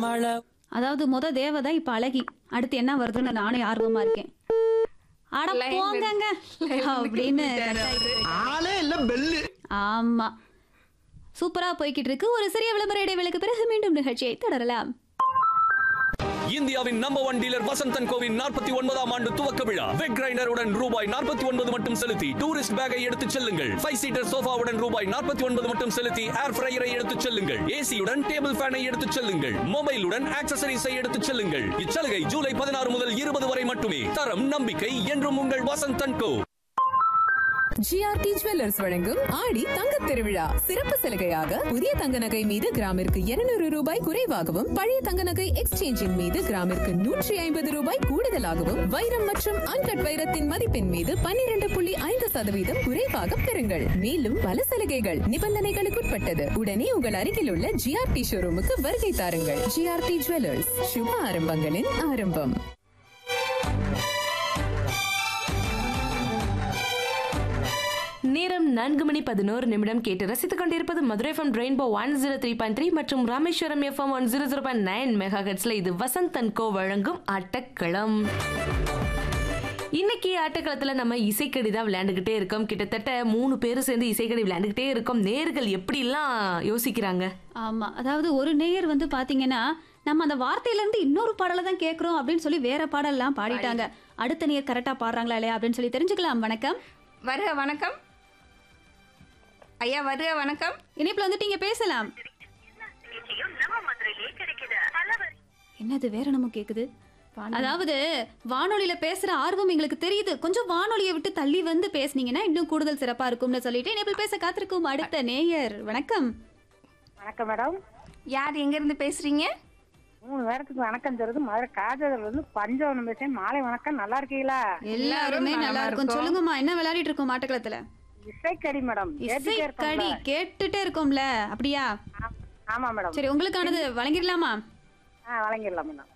மழை அதாவது முத தேவதை இப்ப அழகி அடுத்து என்ன வருதுன்னு நானே ஆர்வமா இருக்கேன் அட லைன்ல- போங்கங்க லைன்ல அப்படின்னு நிக்கிட்டாரு அவரு. ஆளே இல்ல பெல்லு ஆமா சூப்பரா போய்கிட்டு இருக்கு ஒரு சிறிய விளம்பர இடைவேளைக்கு பிறகு மீண்டும் நிகழ்ச்சியை தொடரலாம் இந்தியாவின் நம்பர் ஒன் டீலர் வசந்தன் கோவின் நாற்பத்தி ஒன்பதாம் ஆண்டு துவக்க விழா வெக் கிரைண்டருடன் ரூபாய் நாற்பத்தி ஒன்பது மட்டும் செலுத்தி டூரிஸ்ட் பேக்கை எடுத்துச் செல்லுங்கள் ஃபைவ் சீட்டர் சோஃபாவுடன் ரூபாய் நாற்பத்தி ஒன்பது மட்டும் செலுத்தி ஏர் ஃப்ரையரை எடுத்துச் செல்லுங்கள் ஏசியுடன் டேபிள் ஃபேனை எடுத்துச் செல்லுங்கள் மொபைலுடன் ஆக்சசரிஸை எடுத்துச் செல்லுங்கள் இச்சலுகை ஜூலை பதினாறு முதல் இருபது வரை மட்டுமே தரம் நம்பிக்கை என்றும் உங்கள் வசந்தன் கோ ஜிஆர்டி ஜுவல்லர்ஸ் வழங்கும் ஆடி தங்க திருவிழா சிறப்பு சலுகையாக புதிய தங்க நகை மீது கிராமிற்கு 200 ரூபாய் குறைவாகவும் பழைய தங்க நகை எக்ஸ்சேஞ்சின் மீது கிராமிற்கு நூற்றி ஐம்பது ரூபாய் கூடுதலாகவும் வைரம் மற்றும் அன்கட் வைரத்தின் மதிப்பின் மீது 12.5% புள்ளி ஐந்து சதவீதம் குறைவாக பெறுங்கள் மேலும் பல சலுகைகள் நிபந்தனைகளுக்குட்பட்டது உடனே உங்கள் அருகில் உள்ள ஜிஆர்டி ஷோரூமுக்கு வருகை தாருங்கள் ஜிஆர்டி ஜுவல்லர்ஸ் சுப ஆரம்பங்களின் ஆரம்பம் நேரம் நான்கு மணி பதினோரு நிமிடம் கேட்டு ரசித்துக் கொண்டிருப்பது Madurai F M rainbow one zero three point three மற்றும் Rameswaram F M one zero zero point nine mega ஹெட்ஸ்ல இது வசந்த் அண்ட் கோ வழங்கும் ஆட்டக்களம் இன்னைக்கு ஆட்டக்களத்துல நம்ம இசைக்கடி தான் விளையாண்டுகிட்டே இருக்கோம் கிட்டத்தட்ட மூணு பேரும் சேர்ந்து இசைக்கடி விளையாண்டுகிட்டே இருக்கோம் நேர்கள் எப்படிலாம் யோசிக்கிறாங்க ஆமா அதாவது ஒரு நேயர் வந்து பாத்தீங்கன்னா நம்ம அந்த வார்த்தையில இருந்து இன்னொரு பாடலை தான் கேக்குறோம் அப்படின்னு சொல்லி வேற பாடல்லாம் பாடிட்டாங்க அடுத்த நேயர் கரெக்டா பாடுறாங்களா இல்லையா அப்படின்னு சொல்லி தெரிஞ்சுக்கலாம் வணக்கம் வருக வணக்கம் ஐயா வருக வணக்கம் இணைப்புல வந்துட்டு நீங்க பேசலாம் என்னது வேற என்னமோ கேக்குது அதாவது வானொலியில பேசுற ஆர்வம் எங்களுக்கு தெரியுது கொஞ்சம் வானொலியை விட்டு தள்ளி வந்து பேசுனீங்கன்னா இன்னும் கூடுதல் சிறப்பா இருக்கும்னு சொல்லிட்டு இணைப்பில் பேச காத்திருக்கும் அடுத்த நேயர் வணக்கம் வணக்கம் மேடம் யார் எங்க இருந்து பேசுறீங்க மூணு பேருக்கு வணக்கம் சொல்றது மதுரை காஜல் வந்து பஞ்சவனம் பேசுறேன் மாலை வணக்கம் நல்லா இருக்கீங்களா எல்லாருமே நலமா நல்லா இருக்கும் இருக்கோம். சொல்லுங்கம்மா என்ன விளையாடிட்டு இருக்கோம் மாட்டக்களத்துல இசைக்கடி மேடம் இசை கேட்டுட்டே கடி இருக்கோம்ல. கேட்டுட்டே இருக்கோம்ல அப்படியா ஆ- ஆமா மேடம் சரி உங்களுக்கானது வழங்கிடலாமா ஆ வழங்கிடலாம் மேடம்